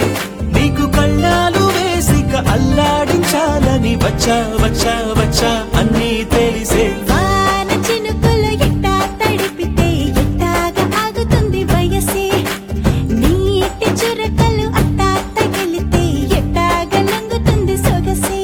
నీకు కళ్ళాలు వేసిక అల్లాడించాలని వచ్చా వచ్చా వచ్చా అన్నీ తెలిసే వాన చినుకులు ఎట్టా తడిపితే ఎట్టాగా ఆగుతుంది వయసే నీటి చురకలు అట్టా తగిలితే ఎట్టాగా లంగుతుంది సొగసే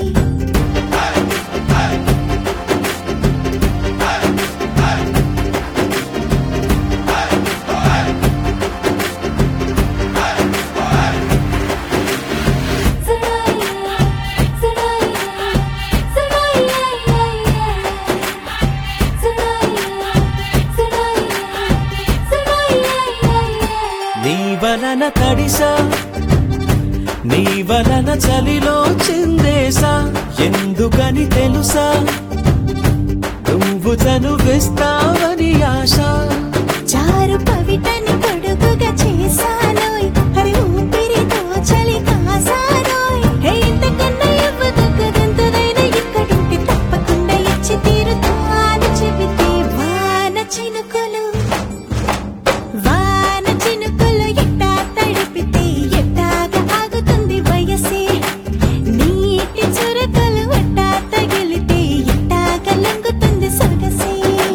నీ వలన తడిసా నీ వలన చలిలో చిందేసా ఎందుకని తెలుసా నువ్వు చనువిస్తావని ఆశ చారు పవిటని పొడుగుగా చేశానోయ్ హరి ఊపిరితో చలి కాసానోయ్ హే ఇంతకన్నా ఇవ్వదగ్గ గంతులైన ఇక్కడుంటే తప్పకుండా ఇచ్చి తీరుతాను చెబితే వాన చినుకులు వాన చినుకులు ఎట్టా తడిపితే ఎట్టాగా ఆగుతుంది వయసే నీటి చురకలు ఎట్టా తగిలితే ఎట్టాగా లంగుతుంది సొగసే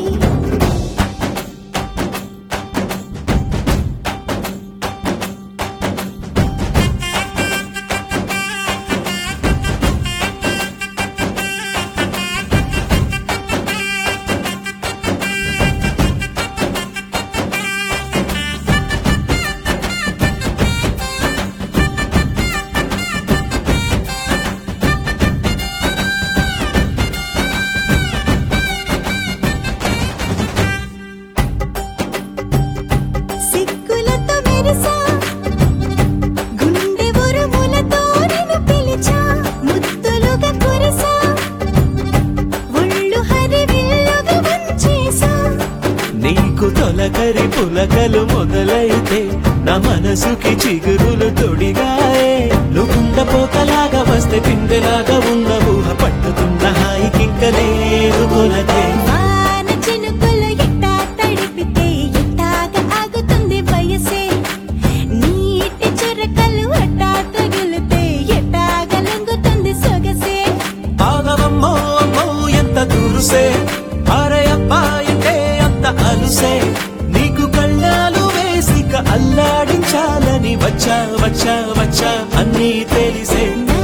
సిగ్గులతో మెరిసా గుండె ఉరుములతో నిన్ను పిలిచా ముద్దులుగా కురిసా ఒళ్ళు హరివిల్లుగా వంచేసా నీకు తొలకరి పులకలు మొదలైతే నా మనసుకి చిగురులు తొడిగాయే నువ్వుండ పోతలాగా వస్తే పిందెలాగా ఉన్న ఊహ పట్టుకున్న హాయికింక లేదు కొలతే వాన చినుకులు ఎట్టా తడిపితే ఎట్టాగా ఆగుతుంది వయసే నీటి చురకలు అట్టా తగిలితే ఎట్టాగా లొంగుతుంది సొగసే ఆగవమ్మో అమ్మో ఎంత దురుసే అరే అబ్బాయంటే అంత అలుసే నీకు కళ్ళాలు వేసిక అల్లాడించాలని వచ్చా వచ్చా వచ్చా అన్నీ తెలిసే